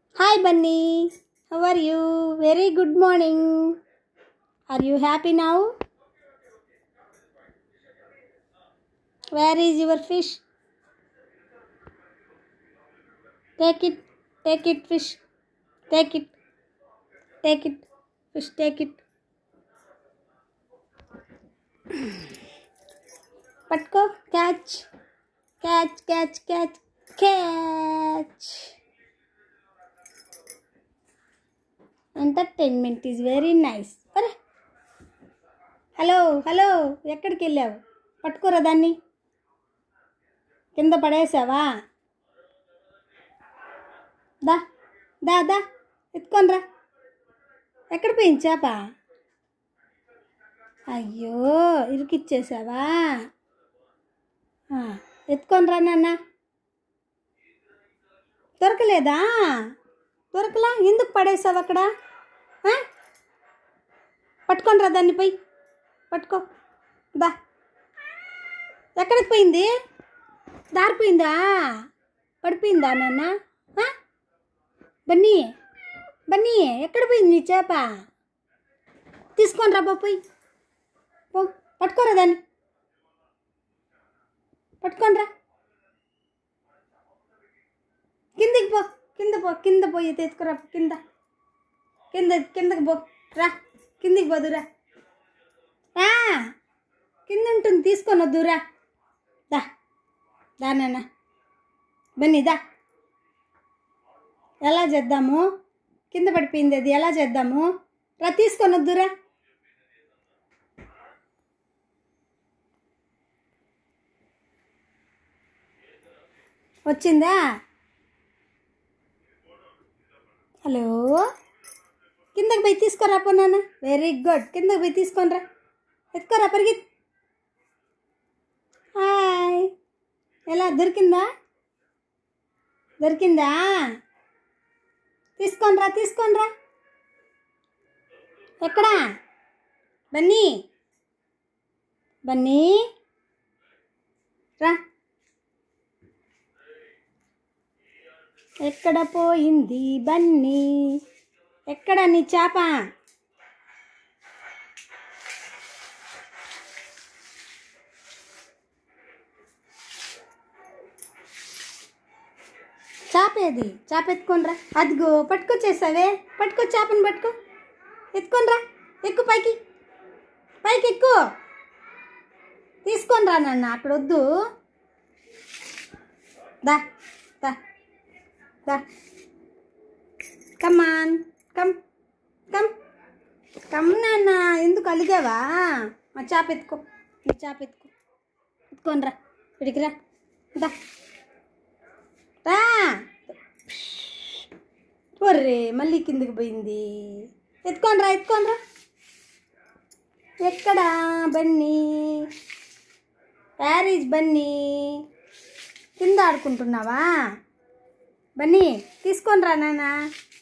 Hi Bunny how are you very good morning are you happy now where is your fish take it take it fish take it take it fish take it పట్టుకో catch catch catch catch catch entertainment is very nice అరే hello hello ఎక్కడికి వెళ్ళావు పట్టుకోరా దాన్ని కింద పడేసావా దా దా దా ఎత్తుకోనరా ఎక్కడ పోయింది చేప అయ్యో ఇరికిచ్చేసావా ఆ, ఎత్తుకోనరా నాన్న దొరకలేదా దొరకలా ఎందుకు పడేసావు అక్కడ ఆ? పట్టుకోనరా దాన్ని పోయి పట్టుకో దా ఎక్కడికి పోయింది దారిపోయిందా పడిపోయిందా నాన్న ఆ? బన్నీ బన్నీ ఎక్కడ పోయింది నీ చేప తీసుకొని రా పోయి పో పట్టుకోరా దాన్ని పట్టుకొని రా కిందికి పో కింద పో కింద పోయి తెచ్చుకురా కింద కింద కిందకి పో రా కిందికి పోదురా రా కింద ఉంటుంది తీసుకొని వద్దురా దా దా నాన్న బన్నీ దా ఎలా చేద్దాము కింద పడిపోయింది అది ఎలా చేద్దాము రా తీసుకొని వద్దురా వచ్చిందా హలో కిందకి పోయి తీసుకోరా పో నాన్న వెరీ గుడ్ కిందకి పోయి తీసుకొని రా ఎత్తుకోరా పరిగి హాయ్ ఎలా దొరికిందా దొరికిందా తీసుకొని రా తీసుకొని రా ఎక్కడా బన్నీ బన్నీ రా ఎక్కడ పోయింది బన్నీ ఎక్కడ నీ చేప చేప ఏది చేప ఎత్తుకోనరా అదిగో పట్టుకొచ్చేసావే పట్టుకో చేపను పట్టుకో ఎత్తుకోనరా ఎక్కు పైకి పైకి ఎక్కు తీసుకొని రా నాన్న అక్కడ వద్దు దా దా దా కమాన్ కమ్ కమ్ కమ్ నాన్న ఎందుకు అలిగావా మా చేప ఎత్తుకో నీ చేప ఎత్తుకో ఎత్తుకొని రా ఇడికి రా దా రా ఒర్రే మళ్ళీ కిందికి పోయింది ఎత్తుకొని రా ఎత్తుకొని రా ఎక్కడా బన్నీ ప్యారీస్ బన్నీ కింద ఆడుకుంటున్నావా బన్నీ తీసుకొని రా నాన్న